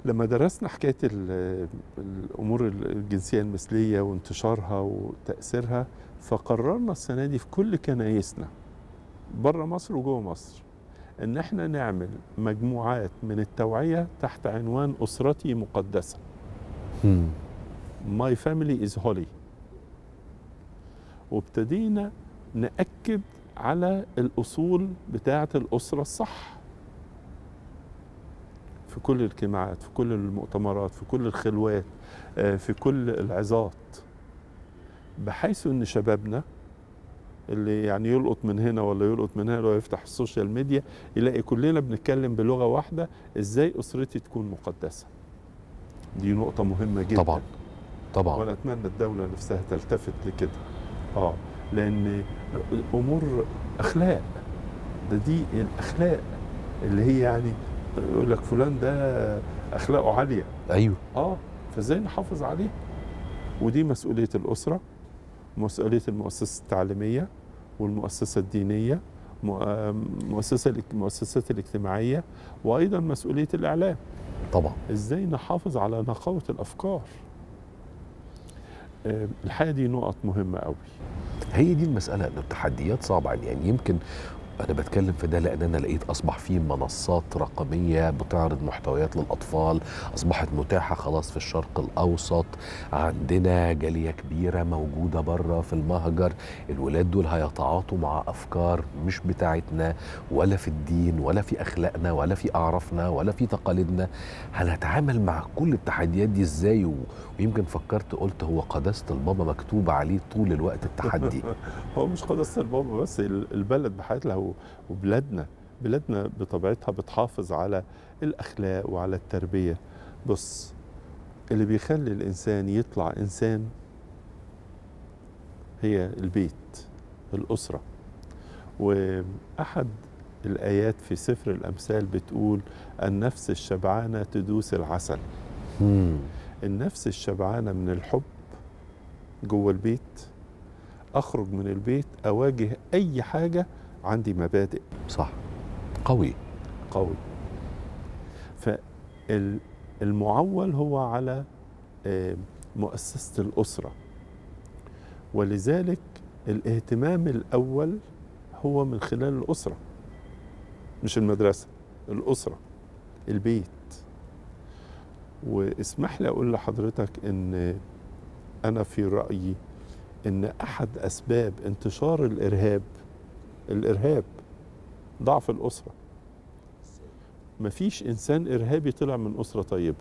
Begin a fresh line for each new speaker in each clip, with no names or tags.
لما درسنا حكايه ال- الامور الجنسيه المثليه وانتشارها وتاثيرها فقررنا السنه دي في كل كنايسنا بره مصر وجوه مصر ان احنا نعمل مجموعات من التوعيه تحت عنوان اسرتي مقدسه
مم.
ماي فاميلي از هولي وابتدينا ناكد على الاصول بتاعه الاسره الصح في كل الاجتماعات في كل المؤتمرات في كل الخلوات آه، في كل العظات بحيث ان شبابنا اللي يعني يلقط من هنا ولا يلقط من هنا ولا يفتح السوشيال ميديا يلاقي كلنا بنتكلم بلغه واحده ازاي اسرتي تكون مقدسه دي نقطه مهمه جدا
طبعا طبعا
وانا اتمنى الدوله نفسها تلتفت لكده اه لان امور اخلاق ده دي الاخلاق اللي هي يعني يقول لك فلان ده اخلاقه عاليه
ايوه
اه فازاي نحافظ عليه ودي مسؤوليه الاسره مسؤوليه المؤسسه التعليميه والمؤسسه الدينيه مؤ- مؤسسه المؤسسات الاجتماعيه وايضا مسؤوليه الاعلام
طبعا
ازاي نحافظ على نقاوه الافكار آه، الحقيقه دي نقط مهمه قوي
هي دي المسألة إن التحديات صعبة يعني يمكن أنا بتكلم في ده لأن أنا لقيت أصبح في منصات رقمية بتعرض محتويات للأطفال أصبحت متاحة خلاص في الشرق الأوسط عندنا جالية كبيرة موجودة بره في المهجر الولاد دول هيتعاطوا مع أفكار مش بتاعتنا ولا في الدين ولا في أخلاقنا ولا في أعرافنا ولا في تقاليدنا هنتعامل مع كل التحديات دي إزاي و... ويمكن فكرت قلت هو قداسة البابا مكتوب عليه طول الوقت التحدي
هو مش قداسه البابا بس ال- البلد بحياتها و- وبلادنا بلادنا بطبيعتها بتحافظ على الاخلاق وعلى التربيه بص اللي بيخلي الانسان يطلع انسان هي البيت الاسره واحد الايات في سفر الامثال بتقول النفس الشبعانه تدوس العسل
مم.
النفس الشبعانه من الحب جوه البيت اخرج من البيت اواجه اي حاجه عندي مبادئ
صح قوي
قوي فالمعول هو على آه، مؤسسه الاسره ولذلك الاهتمام الاول هو من خلال الاسره مش المدرسه الاسره البيت واسمح لي اقول لحضرتك ان انا في رايي ان احد اسباب انتشار الارهاب الارهاب ضعف الاسره مفيش انسان ارهابي طلع من اسره طيبه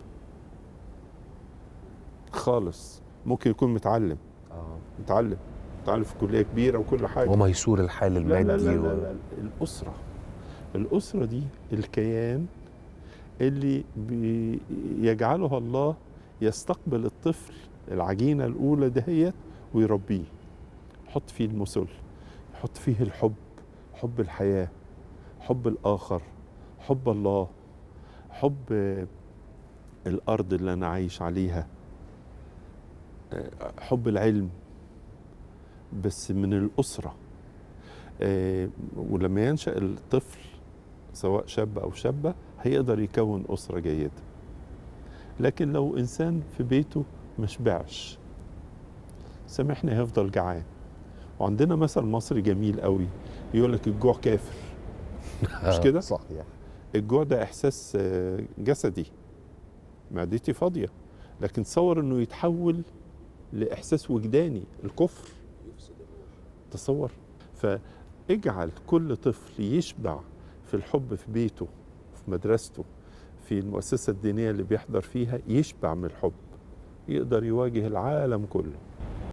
خالص ممكن يكون متعلم متعلم متعلم في كليه كبيره وكل حاجه
وميسور الحال
لا لا
المادي
لا, لا,
و...
لا, لا الأسرة الأسرة دي الكيان اللي بيجعله الله يستقبل الطفل العجينة الأولى دهيت ويربيه يحط فيه المثل يحط فيه الحب حب الحياة حب الآخر حب الله حب آه، الأرض اللي أنا عايش عليها آه، حب العلم بس من الأسرة آه، ولما ينشأ الطفل سواء شاب أو شابة هيقدر يكون أسرة جيدة لكن لو إنسان في بيته مشبعش سامحني هيفضل جعان وعندنا مثل مصري جميل قوي يقول لك الجوع كافر مش كده؟
صحيح
الجوع ده إحساس آه، جسدي معدتي فاضية لكن تصور إنه يتحول لإحساس وجداني الكفر تصور فاجعل كل طفل يشبع في الحب في بيته في مدرسته في المؤسسة الدينية اللي بيحضر فيها يشبع من الحب يقدر يواجه العالم كله